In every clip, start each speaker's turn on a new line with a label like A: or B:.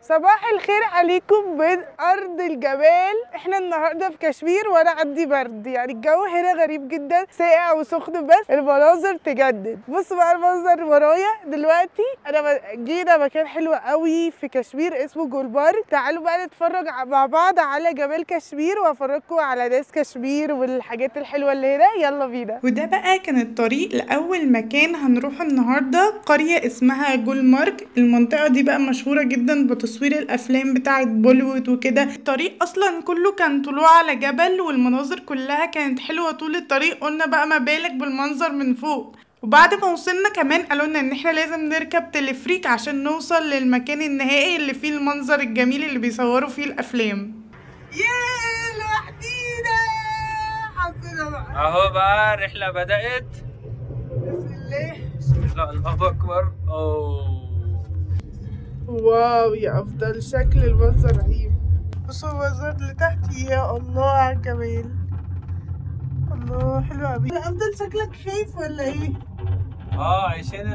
A: صباح الخير عليكم من ارض الجبال احنا النهارده في كشمير وانا عندي برد يعني الجو هنا غريب جدا ساقع وسخن بس المناظر تجدد بصوا بقى المنظر ورايا دلوقتي انا ب- جينا مكان حلو قوي في كشمير اسمه جولبارك تعالوا بقى نتفرج ع- مع بعض على جبال كشمير وافرجكم على ناس كشمير والحاجات الحلوه اللي هنا يلا بينا
B: وده بقى كان الطريق لأول مكان هنروح النهاردة قرية اسمها جولمارك المنطقة دي بقى مشهورة جدا بتصوير الأفلام بتاعة بوليوود وكده الطريق أصلا كله كان طلوع على جبل والمناظر كلها كانت حلوة طول الطريق قلنا بقى ما بالك بالمنظر من فوق وبعد ما وصلنا كمان قالوا لنا ان احنا لازم نركب تلفريك عشان نوصل للمكان النهائي اللي فيه المنظر الجميل اللي بيصوروا فيه الافلام
A: ياه لوحدينا حظنا بقى
C: اهو بقى الرحلة بدأت
A: بسم الله
C: بسم الله الله اكبر اوه
A: واو يا افضل شكل المنظر رهيب بصوا المنظر اللي تحت يا الله على الجمال الله حلو قوي يا افضل شكلك خايف ولا ايه
C: اه عشان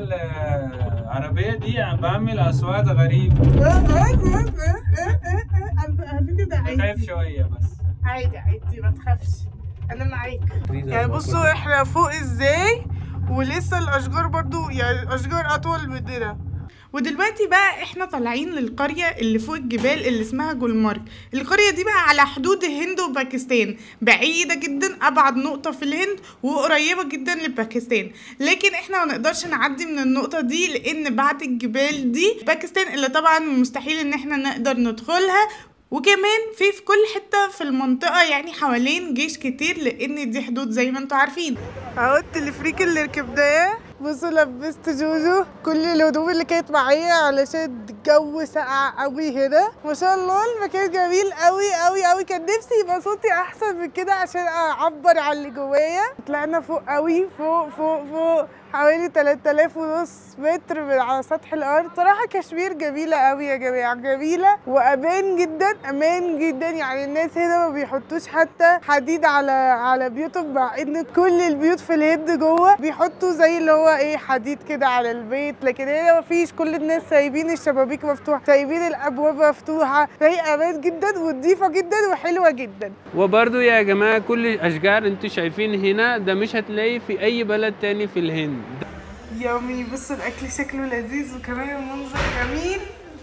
C: العربية دي عم بعمل اصوات غريبة
A: آه، آه، آه، آه، آه، آه. على على فكره ده
C: خايف
A: عادي
C: شوية بس
A: عادي عادي ما تخافش انا معاك يعني بصوا احنا فوق ازاي ولسه الاشجار برضو يعني الاشجار اطول مننا
B: ودلوقتي بقى احنا طالعين للقرية اللي فوق الجبال اللي اسمها جولمارك القرية دي بقى على حدود الهند وباكستان بعيدة جدا ابعد نقطة في الهند وقريبة جدا لباكستان لكن احنا ما نقدرش نعدي من النقطة دي لان بعد الجبال دي باكستان اللي طبعا مستحيل ان احنا نقدر ندخلها وكمان في في كل حتة في المنطقة يعني حوالين جيش كتير لان دي حدود زي ما انتوا عارفين
A: اهو التلفريك اللي ركبناه بصوا لبست جوجو كل الهدوم اللي كانت معايا علشان الجو ساقع قوي هنا ما شاء الله المكان جميل قوي قوي قوي كان نفسي يبقى صوتي احسن من كده عشان اعبر عن اللي جوايا طلعنا فوق قوي فوق فوق فوق حوالي 3000 ونص متر من على سطح الارض صراحه كشمير جميله قوي يا جماعه جميله وامان جدا امان جدا يعني الناس هنا ما بيحطوش حتى حديد على على بيوتهم مع ان كل البيوت في الهند جوه بيحطوا زي اللي هو ايه حديد كده على البيت لكن هنا ما فيش كل الناس سايبين الشبابيك مفتوحه سايبين الابواب مفتوحه فهي امان جدا ونظيفه جدا وحلوه جدا
D: وبرضو يا جماعة كل الأشجار انتوا شايفين هنا ده مش هتلاقي في أي بلد تاني في الهند
A: يومي بصوا الاكل شكله لذيذ وكمان المنظر جميل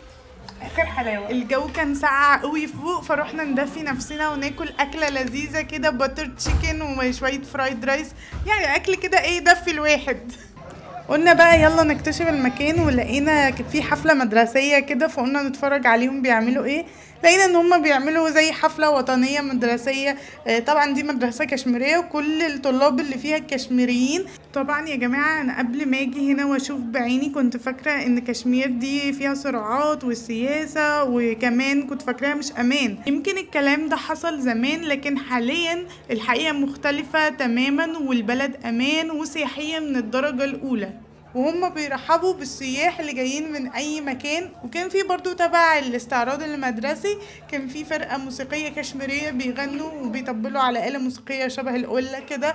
A: اخر حلاوه
B: الجو كان ساقع قوي فوق فروحنا ندفي نفسنا وناكل اكله لذيذه كده باتر تشيكن وشويه فرايد رايس يعني اكل كده ايه دفي الواحد قلنا بقى يلا نكتشف المكان ولقينا في حفله مدرسيه كده فقلنا نتفرج عليهم بيعملوا ايه لقينا ان هم بيعملوا زي حفله وطنيه مدرسيه آه، طبعا دي مدرسه كشميريه وكل الطلاب اللي فيها كشميريين طبعا يا جماعه انا قبل ما اجي هنا واشوف بعيني كنت فاكره ان كشمير دي فيها صراعات والسياسه وكمان كنت فاكراها مش امان يمكن الكلام ده حصل زمان لكن حاليا الحقيقه مختلفه تماما والبلد امان وسياحيه من الدرجه الاولى وهم بيرحبوا بالسياح اللي جايين من اي مكان وكان في برضو تبع الاستعراض المدرسي كان في فرقة موسيقية كشميرية بيغنوا وبيطبلوا على آلة موسيقية شبه القلة كده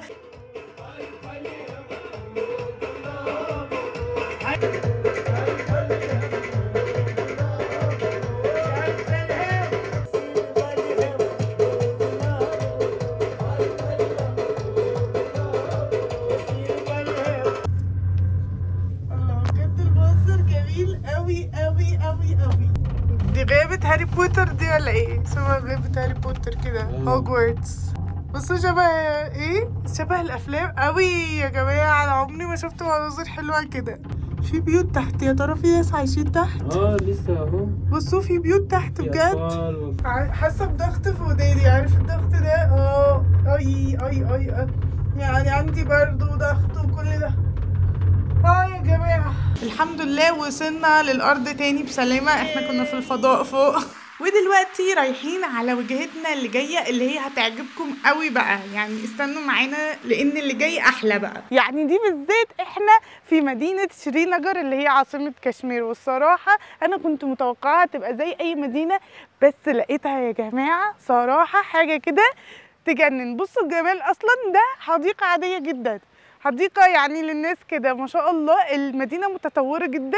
A: الله بجد المنظر جميل قوي قوي قوي قوي دي غابة هاري بوتر دي ولا ايه؟ شبه غابة هاري بوتر كده هوجورتس بصوا شبه ايه؟ شبه الافلام قوي يا جماعة انا عمري ما شفت مناظر حلوة كده في بيوت تحت يا ترى في ناس عايشين تحت
D: اه لسه اهو
A: بصوا في بيوت تحت
D: في
A: بجد
D: أطفال وفي-
A: ع- حاسه بضغط في وداني عارف الضغط ده اه اي اي اي آه. يعني عندي برضو ضغط وكل ده اه يا جماعه
B: الحمد لله وصلنا للأرض تاني بسلامة احنا كنا في الفضاء فوق ودلوقتي رايحين على وجهتنا اللي جاية اللي هي هتعجبكم قوي بقى يعني استنوا معانا لأن اللي جاي أحلى بقى
A: يعني دي بالذات احنا في مدينة شرينجر اللي هي عاصمة كشمير والصراحة انا كنت متوقعها تبقى زي اي مدينة بس لقيتها يا جماعة صراحة حاجة كده تجنن بصوا الجمال اصلا ده حديقة عادية جدا حديقة يعني للناس كده ما شاء الله المدينة متطورة جدا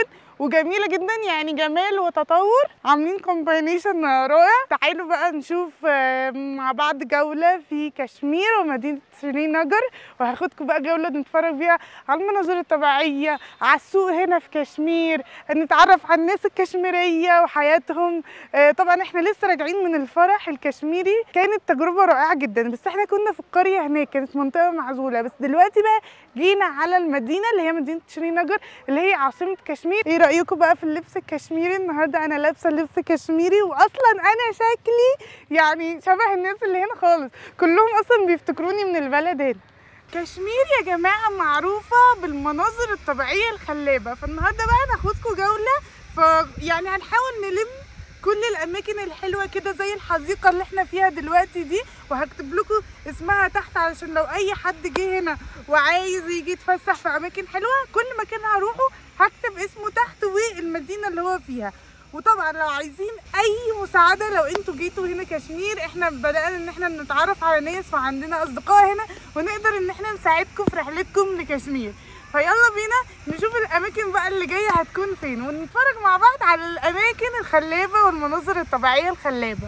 A: وجميله جدا يعني جمال وتطور عاملين كومباينيشن رائع تعالوا بقى نشوف آه، مع بعض جوله في كشمير ومدينه سرينجر وهاخدكم بقى جوله نتفرج فيها على المناظر الطبيعيه على السوق هنا في كشمير نتعرف على الناس الكشميريه وحياتهم آه، طبعا احنا لسه راجعين من الفرح الكشميري كانت تجربه رائعه جدا بس احنا كنا في القريه هناك كانت منطقه معزوله بس دلوقتي بقى جينا على المدينه اللي هي مدينه شرينجر اللي هي عاصمه كشمير ايه رايكم بقى في اللبس الكشميري النهارده انا لابسه لبس كشميري واصلا انا شكلي يعني شبه الناس اللي هنا خالص كلهم اصلا بيفتكروني من البلد هنا كشمير يا جماعة معروفة بالمناظر الطبيعية الخلابة فالنهاردة بقى ناخدكم جولة ف يعني هنحاول نلم كل الأماكن الحلوة كده زي الحديقة اللي احنا فيها دلوقتي دي وهكتب لكم اسمها تحت علشان لو أي حد جه هنا وعايز يجي يتفسح في أماكن حلوة كل مكان هروحه هكتب اسمه تحت والمدينة اللي هو فيها وطبعا لو عايزين اي مساعده لو انتوا جيتوا هنا كشمير احنا بدانا ان احنا نتعرف على ناس وعندنا اصدقاء هنا ونقدر ان احنا نساعدكم في رحلتكم لكشمير فيلا بينا نشوف الاماكن بقى اللي جايه هتكون فين ونتفرج مع بعض على الاماكن الخلابه والمناظر الطبيعيه الخلابه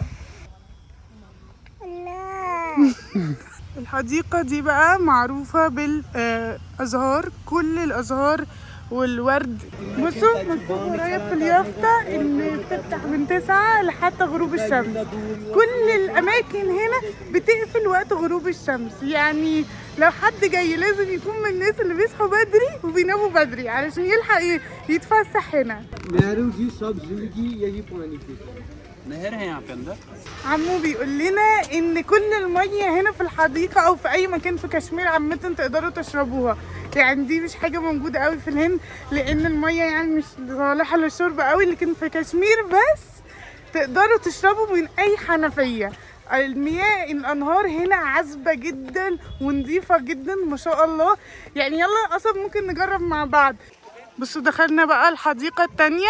A: الحديقة دي بقى معروفة بالأزهار كل الأزهار والورد بصوا مكتوب ورايا في اليافطة إن بتفتح من تسعة لحتى غروب الشمس كل الأماكن هنا بتقفل وقت غروب الشمس يعني لو حد جاي لازم يكون من الناس اللي بيصحوا بدري وبيناموا بدري علشان يلحق ي- يتفسح هنا
E: नेहरू जी सब जिंदगी यही पानी पीते हैं
D: नहर है यहाँ पे अंदर
A: عمو بيقول لنا ان كل الميه هنا في الحديقه او في اي مكان في كشمير عامه تقدروا تشربوها يعني دي مش حاجه موجوده قوي في الهند لان الميه يعني مش صالحه للشرب قوي لكن في كشمير بس تقدروا تشربوا من اي حنفيه المياه الانهار هنا عذبه جدا ونظيفه جدا ما شاء الله يعني يلا اصلا ممكن نجرب مع بعض بصوا دخلنا بقى الحديقه التانية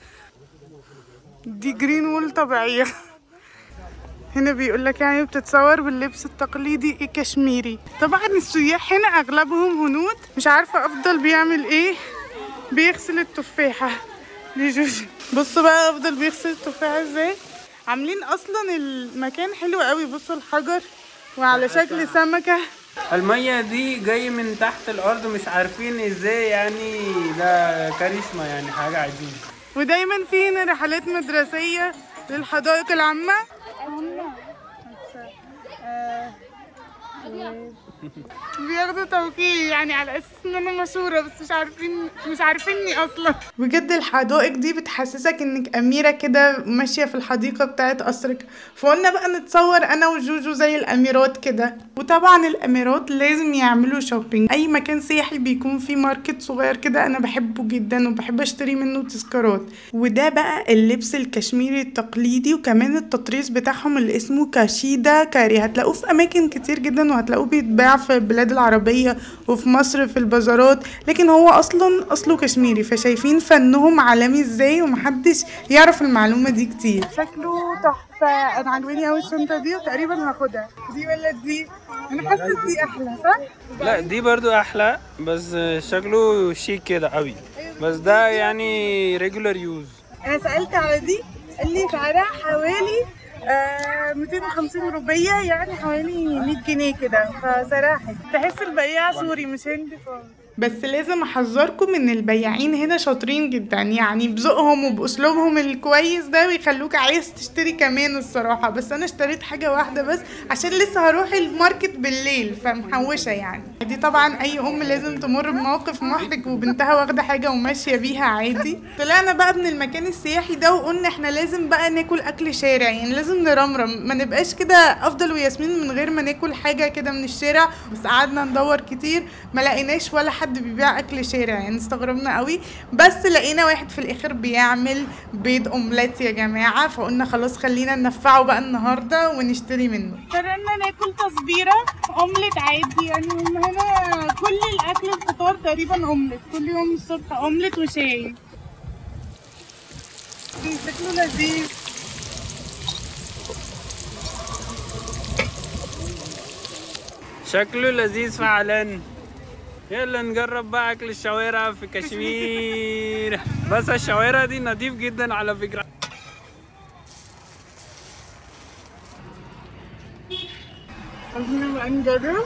A: دي جرين وول طبيعيه هنا بيقول لك يعني بتتصور باللبس التقليدي الكشميري طبعا السياح هنا اغلبهم هنود مش عارفه افضل بيعمل ايه بيغسل التفاحه لجوجو بصوا بقى افضل بيغسل التفاحه ازاي عاملين اصلا المكان حلو قوي بصوا الحجر وعلى شكل سمكه
D: المية دي جاي من تحت الأرض مش عارفين ازاي يعني ده كاريزما يعني حاجة عجيبة
A: ودايما في هنا رحلات مدرسيه للحدائق العامه بياخدوا توكيل يعني على اساس ان انا مشهوره بس مش عارفين مش عارفيني اصلا بجد الحدائق دي بتحسسك انك اميره كده ماشيه في الحديقه بتاعت قصرك فقلنا بقى نتصور انا وجوجو زي الاميرات كده وطبعا الاميرات لازم يعملوا شوبينج اي مكان سياحي بيكون فيه ماركت صغير كده انا بحبه جدا وبحب اشتري منه تذكارات وده بقى اللبس الكشميري التقليدي وكمان التطريز بتاعهم اللي اسمه كاشيدا كاري هتلاقوه في اماكن كتير جدا وهتلاقوه بيتباع في البلاد العربيه وفي مصر في البازارات لكن هو اصلا اصله كشميري فشايفين فنهم عالمي ازاي ومحدش يعرف المعلومه دي كتير شكله تحفه انا عجباني قوي الشنطه دي وتقريبا هاخدها دي ولا دي انا حاسه دي احلى صح
D: لا دي برضو أحلى بس شكله شيك كده قوي بس ده يعني ريجولار يوز
A: انا سالت على دي قال لي سعرها حوالي آه 250 روبية يعني حوالي 100 جنيه كده فسعرها حلو تحس البياع سوري مش هندي خالص بس لازم احذركم ان البياعين هنا شاطرين جدا يعني بذوقهم وباسلوبهم الكويس ده بيخلوك عايز تشتري كمان الصراحه بس انا اشتريت حاجه واحده بس عشان لسه هروح الماركت بالليل فمحوشه يعني دي طبعا اي ام لازم تمر بموقف محرج وبنتها واخده حاجه وماشيه بيها عادي طلعنا بقى من المكان السياحي ده وقلنا احنا لازم بقى ناكل اكل شارع يعني لازم نرمرم ما نبقاش كده افضل وياسمين من غير ما ناكل حاجه كده من الشارع بس قعدنا ندور كتير ما لقيناش ولا حد بيبيع اكل شارع يعني استغربنا قوي بس لقينا واحد في الاخر بيعمل بيض اومليت يا جماعه فقلنا خلاص خلينا ننفعه بقى النهارده ونشتري منه قررنا ناكل تصبيره اومليت عادي يعني هم هنا كل الاكل الفطار تقريبا اومليت كل يوم الصبح اومليت وشاي شكله لذيذ
D: شكله لذيذ فعلا يلا نجرب بقى اكل الشوارع في كشمير بس الشوارع دي نظيف جدا على فكرة
B: خلينا بقى نجرب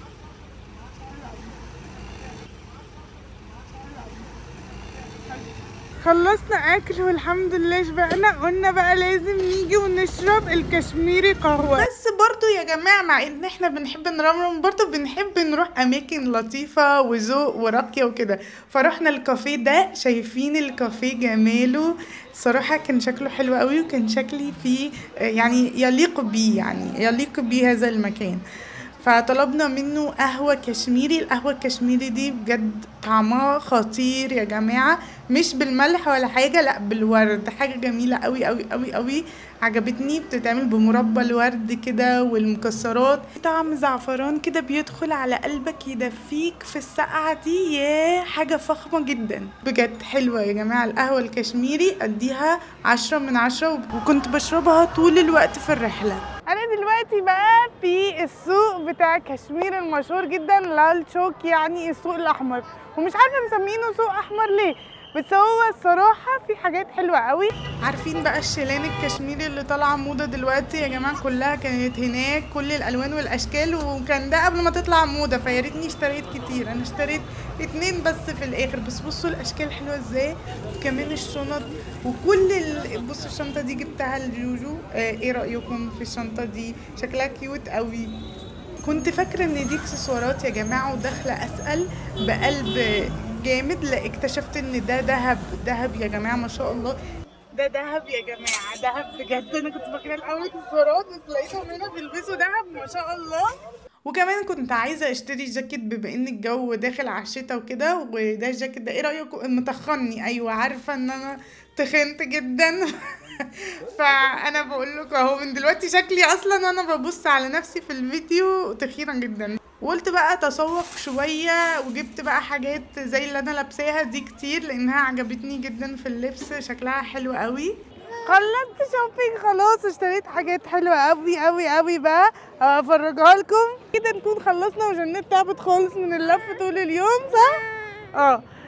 B: خلصنا اكل والحمد لله شبعنا قلنا بقى لازم نيجي ونشرب الكشميري قهوه بس برضو يا جماعه مع ان احنا بنحب نرمرم برضو بنحب نروح اماكن لطيفه وذوق وراقيه وكده فروحنا الكافيه ده شايفين الكافيه جماله صراحة كان شكله حلو قوي وكان شكلي فيه آه، يعني يليق بيه يعني يليق بيه هذا المكان فطلبنا منه قهوة كشميري القهوة الكشميري دي بجد طعمها خطير يا جماعة مش بالملح ولا حاجة لا بالورد حاجة جميلة قوي قوي قوي قوي عجبتني بتتعمل بمربى الورد كده والمكسرات طعم زعفران كده بيدخل على قلبك يدفيك في السقعة دي ياه حاجة فخمة جدا بجد حلوة يا جماعة القهوة الكشميري اديها عشرة من عشرة وكنت بشربها طول الوقت في الرحلة انا دلوقتي بقى في السوق بتاع كشمير المشهور جدا لال شوك يعني السوق الاحمر ومش عارفه مسمينه سوق احمر ليه بس هو الصراحة في حاجات حلوة قوي عارفين بقى الشيلان الكشميري اللي طالعة موضة دلوقتي يا جماعة كلها كانت هناك كل الألوان والأشكال وكان ده قبل ما تطلع موضة فيا ريتني اشتريت كتير أنا اشتريت اتنين بس في الآخر بس بصوا الأشكال حلوة ازاي وكمان الشنط وكل ال... بصوا الشنطة دي جبتها لجوجو آه ايه رأيكم في الشنطة دي شكلها كيوت قوي كنت فاكرة ان دي اكسسوارات يا جماعة وداخلة اسأل بقلب جامد لا اكتشفت ان ده دهب دهب يا جماعة ما شاء الله ده دهب يا جماعة دهب بجد انا كنت فاكرة الاول اكسسوارات بس لقيتهم هنا بيلبسوا دهب ما شاء الله وكمان كنت عايزة اشتري جاكيت بما ان الجو داخل على الشتا وكده وده الجاكيت ده ايه رأيكم متخني ايوه عارفة ان انا تخنت جدا فانا بقول لكم اهو من دلوقتي شكلي اصلا انا ببص على نفسي في الفيديو تخينه جدا وقلت بقى اتسوق شويه وجبت بقى حاجات زي اللي انا لابساها دي كتير لانها عجبتني جدا في اللبس شكلها حلو قوي خلصت شوبينج خلاص اشتريت حاجات حلوه قوي قوي قوي بقى افرجها لكم كده نكون خلصنا وجنات تعبت خالص من اللف طول اليوم صح اه